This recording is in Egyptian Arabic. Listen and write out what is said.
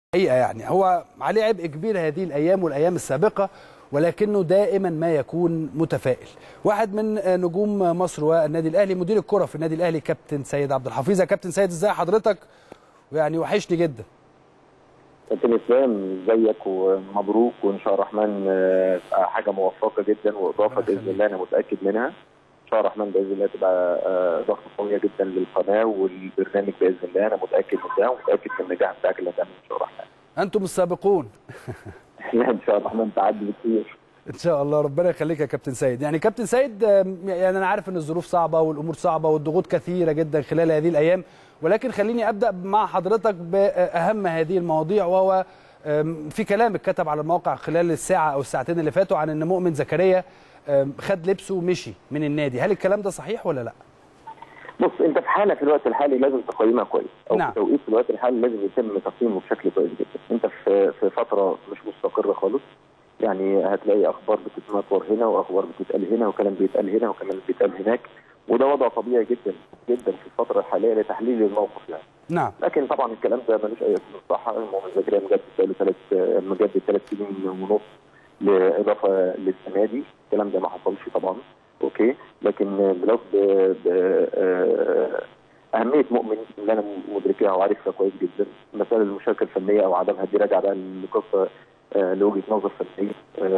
حقيقه يعني هو عليه عبء كبير هذه الايام والايام السابقه ولكنه دائما ما يكون متفائل واحد من نجوم مصر والنادي الاهلي مدير الكره في النادي الاهلي كابتن سيد عبد الحفيظ يا كابتن سيد ازاي حضرتك يعني وحشني جدا كابتن اسلام زيك ومبروك وان شاء الله الرحمن آه، حاجه موفقه جدا واضافه باذن الله انا متاكد منها ان شاء الله الرحمن باذن الله تبقى آه، اضافه قويه جدا للقناه والبرنامج باذن الله انا متاكد من ده ومتاكد من النجاح بتاعك اللي هتعمله ان شاء الله الرحمن انتم السابقون لا ان شاء الله الرحمن تعدي بكتير ان شاء الله ربنا يخليك يا كابتن سيد يعني كابتن سيد آم، يعني انا عارف ان الظروف صعبه والامور صعبه والضغوط كثيره جدا خلال هذه الايام ولكن خليني ابدا مع حضرتك باهم هذه المواضيع وهو آم، في كلام اتكتب على الموقع خلال الساعه او الساعتين اللي فاتوا عن ان مؤمن زكريا آم، خد لبسه ومشي من النادي هل الكلام ده صحيح ولا لا بص انت في حاله في الوقت الحالي لازم تقيمها كويس او نعم. في توقيت في الوقت الحالي لازم يتم تقييمه بشكل كويس جدا انت في في فتره مش مستقره خالص يعني هتلاقي اخبار بتتنطور هنا واخبار بتتقال هنا وكلام بيتقال هنا وكلام بيتقال هناك وده وضع طبيعي جدا جدا في الفتره الحاليه لتحليل الموقف يعني نعم لكن طبعا الكلام ده ملوش اي اسم صح المؤمن زكريا مجدد بقاله ثلاث مجدد ثلاث سنين ونص بالاضافه للسنه دي الكلام ده ما حصلش طبعا اوكي لكن بلوك ب... ب... آه، اهميه مؤمن اللي انا مدركها وعارفها كويس جدا مساله المشاركه الفنيه او عدمها دي راجعه بقى لقصه آه، لوجهه نظر فنيه آه،